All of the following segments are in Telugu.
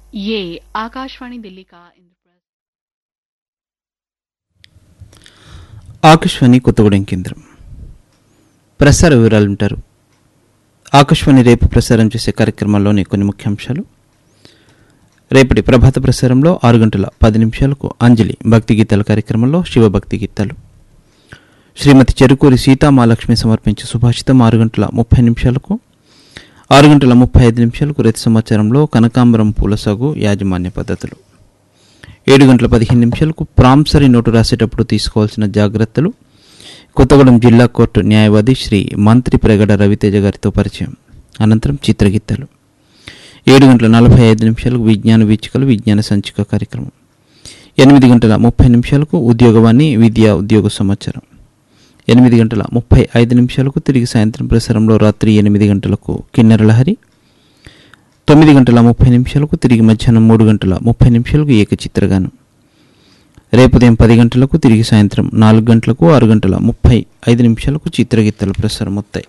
ये आकाशवाणी दिल्ली का इंद्रप्रस्थ ఆకాశవాణి కొత్తగూడెం కేంద్రం ప్రసార వివరాలు ఉంటారు ఆకాశవాణి రేపు ప్రసారం చేసే కార్యక్రమాల్లోని కొన్ని ముఖ్యాంశాలు రేపటి ప్రభాత ప్రసారంలో ఆరు గంటల పది నిమిషాలకు అంజలి భక్తి గీతాల కార్యక్రమంలో శివభక్తి గీతాలు శ్రీమతి చెరుకూరి సీతామాలక్ష్మి సమర్పించే సుభాషితం ఆరు గంటల ముప్పై నిమిషాలకు ఆరు గంటల ముప్పై ఐదు నిమిషాలకు రైతు సమాచారంలో కనకాంబరం పూల సాగు యాజమాన్య పద్ధతులు ఏడు గంటల పదిహేను నిమిషాలకు ప్రాంసరీ నోటు రాసేటప్పుడు తీసుకోవాల్సిన జాగ్రత్తలు కొత్తగూడెం జిల్లా కోర్టు న్యాయవాది శ్రీ మంత్రి ప్రగడ రవితేజ గారితో పరిచయం అనంతరం చిత్రగీతాలు ఏడు గంటల నలభై ఐదు నిమిషాలకు విజ్ఞాన వీచికలు విజ్ఞాన సంచిక కార్యక్రమం ఎనిమిది గంటల ముప్పై నిమిషాలకు ఉద్యోగవాణి విద్యా ఉద్యోగ సమాచారం ఎనిమిది గంటల ముప్పై ఐదు నిమిషాలకు తిరిగి సాయంత్రం ప్రసారంలో రాత్రి ఎనిమిది గంటలకు కిన్నెర లహరి తొమ్మిది గంటల ముప్పై నిమిషాలకు తిరిగి మధ్యాహ్నం మూడు గంటల ముప్పై నిమిషాలకు ఏకచిత్రగానం రేపు ఉదయం పది గంటలకు తిరిగి సాయంత్రం నాలుగు గంటలకు ఆరు గంటల ముప్పై ఐదు నిమిషాలకు చిత్రగీతాలు ప్రసారం అవుతాయి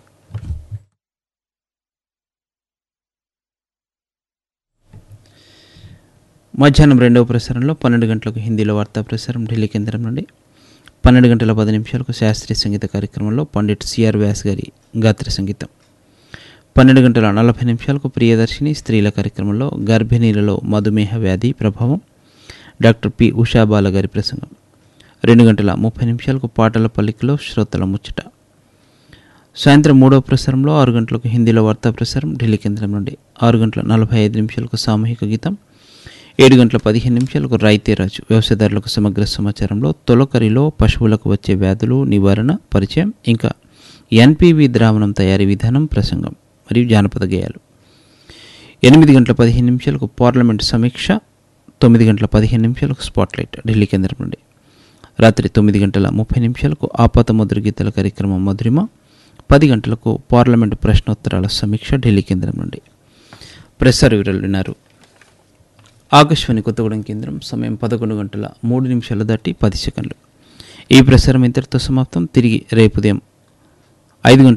మధ్యాహ్నం రెండవ ప్రసారంలో పన్నెండు గంటలకు హిందీలో వార్తా ప్రసారం ఢిల్లీ కేంద్రం నుండి పన్నెండు గంటల పది నిమిషాలకు శాస్త్రీయ సంగీత కార్యక్రమంలో పండిట్ సిఆర్ వ్యాస్ గారి గాత్ర సంగీతం పన్నెండు గంటల నలభై నిమిషాలకు ప్రియదర్శిని స్త్రీల కార్యక్రమంలో గర్భిణీలలో మధుమేహ వ్యాధి ప్రభావం డాక్టర్ పి ఉషాబాల గారి ప్రసంగం రెండు గంటల ముప్పై నిమిషాలకు పాటల పల్లికలో శ్రోతల ముచ్చట సాయంత్రం మూడవ ప్రసారంలో ఆరు గంటలకు హిందీలో వార్తా ప్రసారం ఢిల్లీ కేంద్రం నుండి ఆరు గంటల నలభై ఐదు నిమిషాలకు సామూహిక గీతం ఏడు గంటల పదిహేను నిమిషాలకు రైతేరాజు వ్యవసాయదారులకు సమగ్ర సమాచారంలో తొలకరిలో పశువులకు వచ్చే వ్యాధులు నివారణ పరిచయం ఇంకా ఎన్పివి ద్రావణం తయారీ విధానం ప్రసంగం మరియు జానపద గేయాలు ఎనిమిది గంటల పదిహేను నిమిషాలకు పార్లమెంట్ సమీక్ష తొమ్మిది గంటల పదిహేను నిమిషాలకు స్పాట్లైట్ ఢిల్లీ కేంద్రం నుండి రాత్రి తొమ్మిది గంటల ముప్పై నిమిషాలకు ఆపాత మధుర గీతాల కార్యక్రమం మధురిమ పది గంటలకు పార్లమెంటు ప్రశ్నోత్తరాల సమీక్ష ఢిల్లీ కేంద్రం నుండి ప్రసార వివరాలు విన్నారు ఆకాశవాణి కొత్తగూడెం కేంద్రం సమయం పదకొండు గంటల మూడు నిమిషాలు దాటి పది సెకండ్లు ఈ ప్రసారం ఇంతటితో సమాప్తం తిరిగి రేపు ఉదయం ఐదు గంటల